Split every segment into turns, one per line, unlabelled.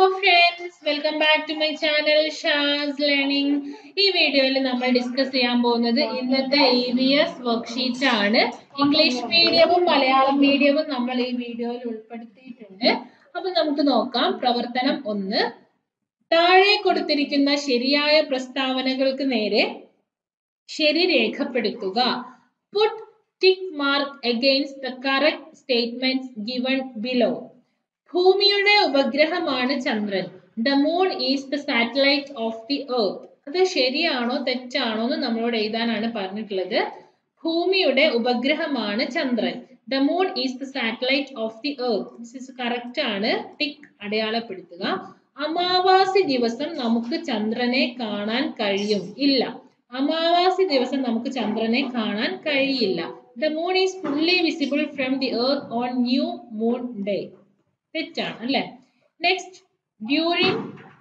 Friends welcome back to my channel Shaz learning ഈ വീഡിയോയിൽ നമ്മൾ ഡിസ്കസ് ചെയ്യാൻ പോകുന്നത് ഇന്നത്തെ ഇ വി എസ് വർക്ക്ഷീറ്റ് ആണ് ഇംഗ്ലീഷ് മീഡിയവും മലയാളം മീഡിയവും നമ്മൾ ഈ വീഡിയോയിൽ ഉൾപ്പെടുത്തിയിട്ടുണ്ട് അപ്പൊ നമുക്ക് നോക്കാം പ്രവർത്തനം ഒന്ന് താഴെ കൊടുത്തിരിക്കുന്ന ശരിയായ പ്രസ്താവനകൾക്ക് നേരെ ശരി രേഖപ്പെടുത്തുക put tick mark against the correct statements given below ഭൂമിയുടെ ഉപഗ്രഹമാണ് ചന്ദ്രൻ the moon is the satellite of the earth അത് ശരിയാണോ തെറ്റാണോ എന്ന് നമ്മളോട് എഴുതാനാണ് പറഞ്ഞിട്ടുള്ളത് ഭൂമിയുടെ ഉപഗ്രഹമാണ് ചന്ദ്രൻ the moon is the satellite of the earth correct ആണ് ടിക്ക് അടയാളപ്പെടുത്തുക അമാവാസി ദിവസം നമുക്ക് ചന്ദ്രനെ കാണാൻ കഴിയും ഇല്ല അമാവാസി ദിവസം നമുക്ക് ചന്ദ്രനെ കാണാൻ കഴിയില്ല the moon is fully visible from the earth on new moon day തെറ്റാണ് അല്ലെ next during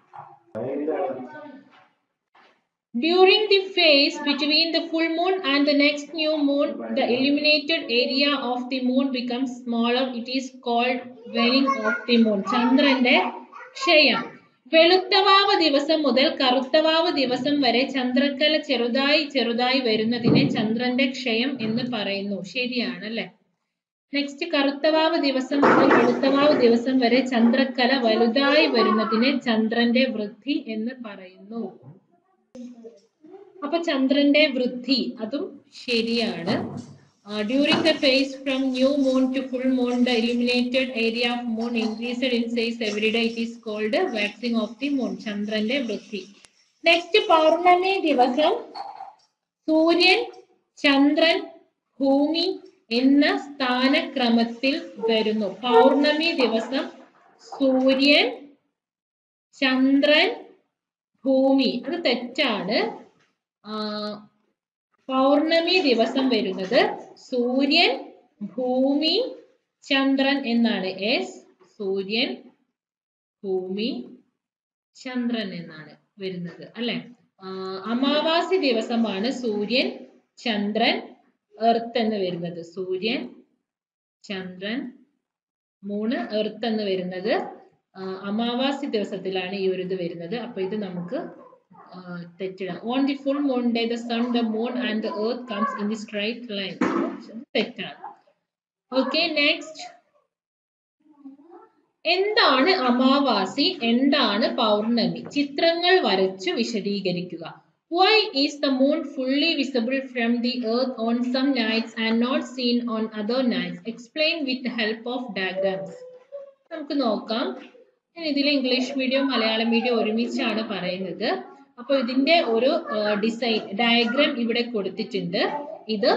During the phase between the full moon and the next new moon, the illuminated area of the moon becomes smaller. It is called waning of the moon. ചന്ദ്രന്റെ ക്ഷയം വെളുത്തവാവ് ദിവസം മുതൽ കറുത്തവാവ് ദിവസം വരെ ചന്ദ്രക്കല ചെറുതായി ചെറുതായി വരുന്നതിനെ ചന്ദ്രന്റെ ക്ഷയം എന്ന് പറയുന്നു ശരിയാണ് അല്ലെ നെക്സ്റ്റ് കറുത്തവാവ് ദിവസം മുതൽ വെളുത്തവാവ് ദിവസം വരെ ചന്ദ്രക്കല വലുതായി വരുന്നതിനെ ചന്ദ്രന്റെ വൃദ്ധി എന്ന് പറയുന്നു അപ്പൊ ചന്ദ്രന്റെ വൃദ്ധി അതും ശരിയാണ് during the phase from new moon to full moon the illuminated area of moon increased in size every day it is called waxing of the moon ചന്ദ്രന്റെ വൃദ്ധി നെക്സ്റ്റ് പൗർണമി ദിവസം സൂര്യൻ ചന്ദ്രൻ ഭൂമി എന്ന സ്ഥാനക്രമത്തിൽ വരുന്നു പൗർണമി ദിവസം സൂര്യൻ ചന്ദ്രൻ ഭൂമി അത് തെറ്റാണ് പൗർണമി ദിവസം വരുന്നത് സൂര്യൻ ഭൂമി ചന്ദ്രൻ എന്നാണ് എസ് സൂര്യൻ ഭൂമി ചന്ദ്രൻ എന്നാണ് വരുന്നത് അല്ലെ അമാവാസി ദിവസമാണ് സൂര്യൻ ചന്ദ്രൻ എർത്ത് എന്ന് വരുന്നത് സൂര്യൻ ചന്ദ്രൻ മൂന്ന് എർത്ത് എന്ന് വരുന്നത് അമാവാസി ദിവസത്തിലാണ് ഈ ഒരു ഇത് വരുന്നത് അപ്പൊ ഇത് നമുക്ക് തെറ്റിടാം on the full moon day the sun the moon and the earth comes in the straight line തെറ്റാണ് ഓക്കെ നെക്സ്റ്റ് എന്താണ് അമാവാസി എന്താണ് പൗർണമി ചിത്രങ്ങൾ വരച്ചു വിശദീകരിക്കുക Why is the moon fully visible from the earth on some nights and not seen on other nights? Explain with the help of diagrams. നമുക്ക് നോക്കാം ഞാൻ ഇതിൽ ഇംഗ്ലീഷ് മീഡിയം മലയാളം മീഡിയം ഒരുമിച്ചാണ് പറയുന്നത് അപ്പോൾ ഇതിന്റെ ഒരു ഡിസൈൻ ഡയഗ്രാം ഇവിടെ കൊടുത്തിട്ടുണ്ട് ഇത്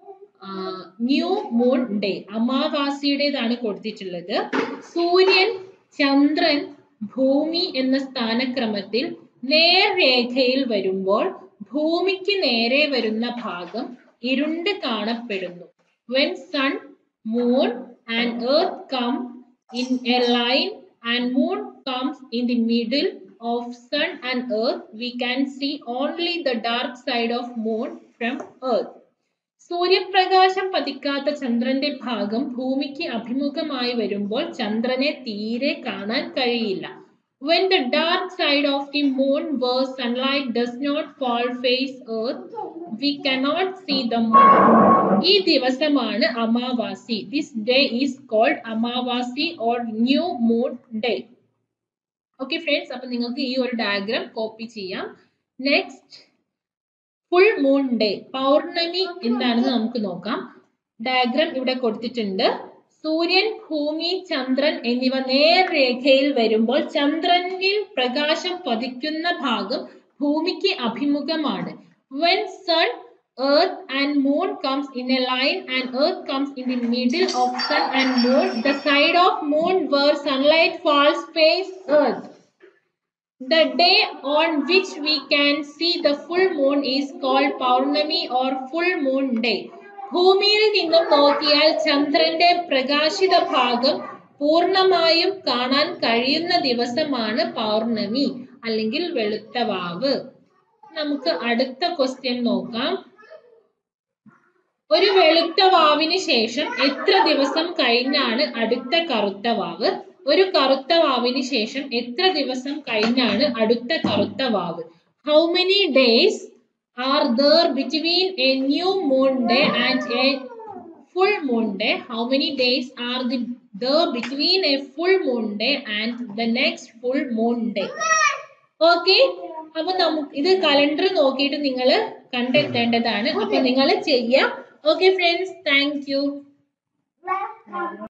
ന്യൂ മൂൺ ഡേ അമാവാസിയുടേതാണ് കൊടുത്തിട്ടുള്ളത് സൂര്യൻ ചന്ദ്രൻ ഭൂമി എന്ന സ്ഥാനക്രമത്തിൽ നേർരേഖയിൽ വരുമ്പോൾ ഭൂമിക്ക് നേരെ വരുന്ന ഭാഗം ഇരുണ്ട് കാണപ്പെടുന്നു when sun moon and earth come in a line and moon comes in the middle of sun and earth we can see only the dark side of moon from earth സൂര്യപ്രകാശം പതിക്കാത്ത ചന്ദ്രന്റെ ഭാഗം ഭൂമിക്ക് അഭിമുഖമായി വരുമ്പോൾ ചന്ദ്രനെ തീരെ കാണാൻ കഴിയില്ല When the dark side of the moon where sunlight does not fall face earth, we cannot see the moon. ഈ ദിവസമാണ് അമാവാസി this day is called amavasi or new moon day okay friends അപ്പൊ നിങ്ങൾക്ക് ഈ ഒരു ഡയഗ്രാം കോപ്പി ചെയ്യാം next full moon day പൗർണമി എന്താണെന്ന് നമുക്ക് നോക്കാം ഡയഗ്രാം ഇവിടെ കൊടുത്തിട്ടുണ്ട് സൂര്യൻ ഭൂമി ചന്ദ്രൻ എന്നിവ നേർരേഖയിൽ വരുമ്പോൾ ചന്ദ്രനിൽ പ്രകാശം പതിക്കുന്ന ഭാഗം ഭൂമിക്ക് അഭിമുഖമാണ് when sun earth and moon comes in a line and earth comes in the middle of sun and moon the side of moon where sunlight falls face earth the day on which we can see the full moon is called Paurnami or full moon day ഭൂമിയിൽ നിന്നും നോക്കിയാൽ ചന്ദ്രന്റെ പ്രകാശിത ഭാഗം പൂർണ്ണമായും കാണാൻ കഴിയുന്ന ദിവസമാണ് പൗർണമി അല്ലെങ്കിൽ വെളുത്തവാവ് നമുക്ക് അടുത്ത ക്വസ്റ്റ്യൻ നോക്കാം ഒരു വെളുത്ത വാവിന് ശേഷം എത്ര ദിവസം കഴിഞ്ഞാണ് അടുത്ത കറുത്ത വാവ് ഒരു കറുത്ത വാവിന് ശേഷം എത്ര ദിവസം കഴിഞ്ഞാണ് അടുത്ത കറുത്ത വാവ് how many days are there between a new moon day and a full moon day how many days are the there between a full moon day and the next full moon day okay അപ്പൊ നമുക്ക് ഇത് calendar നോക്കിയിട്ട് നിങ്ങൾ കണ്ടെത്തേണ്ടതാണ് അപ്പൊ നിങ്ങൾ ചെയ്യാം okay friends thank you